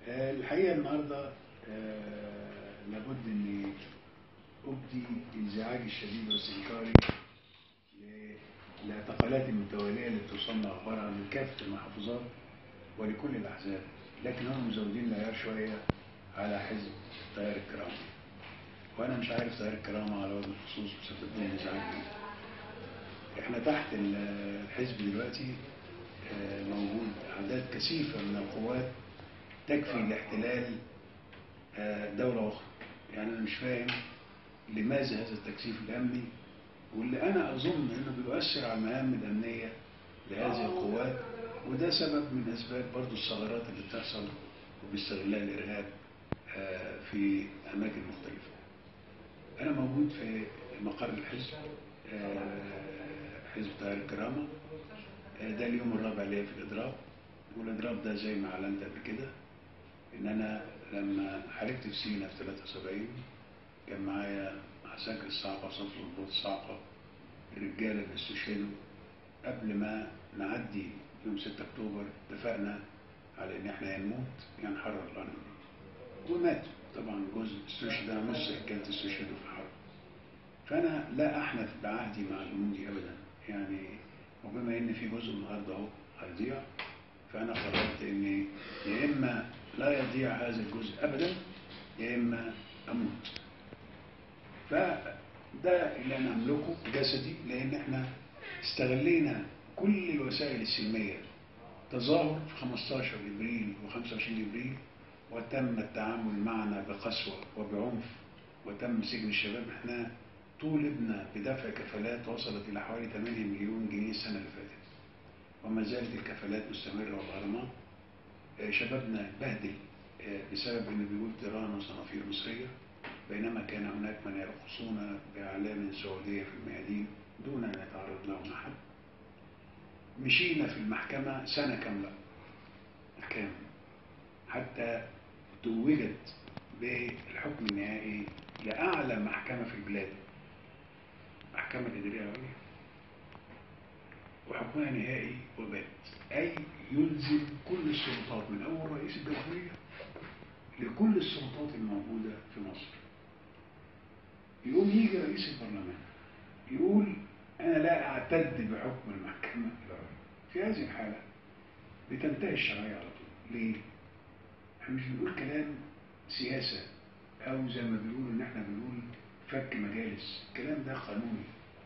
آه، الحقيقة النهاردة آه، لابد أني أبدي انزعاجي الشديد واستنكاري للاعتقالات المتوالية اللي بتوصلنا أخبارها من كافة المحافظات ولكل الأحزاب لكن هم مزودين العيار شوية على حزب تيار الكرامة وأنا مش عارف تيار الكرامة على وجه الخصوص بسبب إيه الانزعاج ده. إحنا تحت الحزب دلوقتي آه، موجود أعداد كثيفة من القوات تكفي لاحتلال آه، دولة أخرى يعني أنا مش فاهم لماذا هذا التكثيف الأمني واللي أنا أظن أنه بيؤثر على المهام الأمنية لهذه القوات وده سبب من أسباب برضو الثغرات اللي بتحصل وبيستغلها الإرهاب آه، في أماكن مختلفة أنا موجود في مقر الحزب آه، حزب تيار الكرامة آه، ده اليوم الرابع ليا في الإضراب والإضراب ده زي ما أعلنت قبل كده إن أنا لما حاربت في سينا في 73 كان معايا عساكر الصعقة صف الضباط الصعقة الرجالة اللي استشهدوا قبل ما نعدي يوم 6 أكتوبر اتفقنا على إن إحنا يا نموت يا نحرر الأرض دي وماتوا طبعا جزء استشهد نص رجالة استشهدوا في الحرب فأنا لا أحنث بعهدي مع جنودي أبدا يعني وبما إن في جزء النهارده أهو هيضيع فأنا قررت إني يا إما لا يضيع هذا الجزء أبدا يا إما أموت فده اللي أنا أملكه جسدي لأن إحنا استغلينا كل الوسائل السلمية تظاهر في 15 إبريل و25 إبريل وتم التعامل معنا بقسوة وبعنف وتم سجن الشباب احنا طولبنا بدفع كفالات وصلت إلى حوالي 8 مليون جنيه السنة اللي فاتت وما زالت الكفالات مستمرة والغرامات آه، شبابنا اتبهدل آه، بسبب انه بيقول تيران وصنافير مصرية بينما كان هناك من يرقصون بأعلام سعودية في الميادين دون أن يتعرض لهم أحد مشينا في المحكمة سنة كاملة كامل حتى توجت بالحكم النهائي لأعلى محكمة في البلاد محكمة الإدارية العليا وحكمها نهائي وبات أي يلزم كل السلطات من أول رئيس الجمهورية لكل السلطات الموجودة في مصر يقوم يجي رئيس البرلمان يقول أنا لا أعتد بحكم المحكمة العليا في هذه الحالة بتنتهي الشرعية على طول ليه؟ احنا مش بنقول كلام سياسة أو زي ما بيقولوا إن احنا بنقول فك مجالس الكلام ده قانوني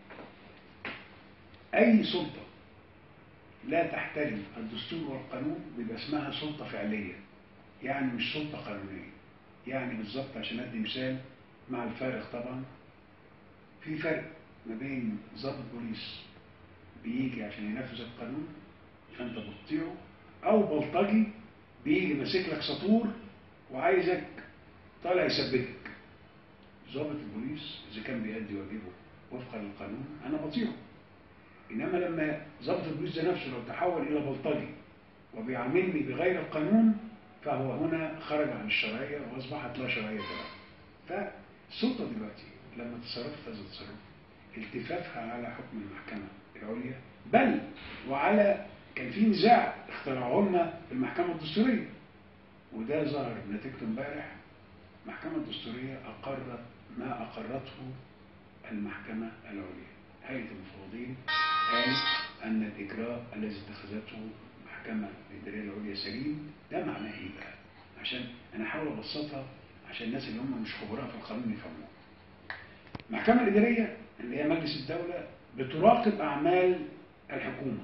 أي سلطة لا تحترم الدستور والقانون بيبقى اسمها سلطة فعلية يعني مش سلطة قانونية يعني بالظبط عشان أدي مثال مع الفارق طبعا في فرق ما بين ضابط بوليس بيجي عشان ينفذ القانون فأنت بتطيعه أو بلطجي بيجي ماسك لك سطور وعايزك طالع يثبتك ضابط البوليس إذا كان بيأدي واجبه وفقا للقانون أنا بطيعه إنما لما ضابط البوليس ده نفسه لو تحول إلى بلطجي وبيعاملني بغير القانون فهو هنا خرج عن الشرعية وأصبحت لا شرعية له فالسلطة دلوقتي لما تصرفت هذا التصرف التفافها على حكم المحكمة العليا بل وعلى كان في نزاع اخترعوه لنا في المحكمة الدستورية وده ظهر نتيجته امبارح المحكمة الدستورية أقرت ما أقرته المحكمة العليا هيئة المفوضين قال أن الإجراء الذي اتخذته المحكمة الإدارية العليا سليم ده معناه إيه بقى؟ عشان أنا أحاول أبسطها عشان الناس اللي هم مش خبراء في القانون يفهموها. المحكمة الإدارية اللي هي مجلس الدولة بتراقب أعمال الحكومة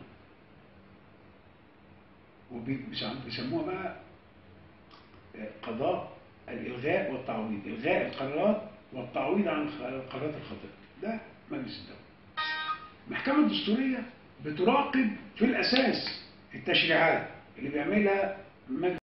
وبيسموها بقى قضاء الإلغاء والتعويض إلغاء القرارات والتعويض عن القرارات الخاطئة ده مجلس الدولة المحكمة الدستورية بتراقب في الأساس التشريعات اللي بيعملها مجلس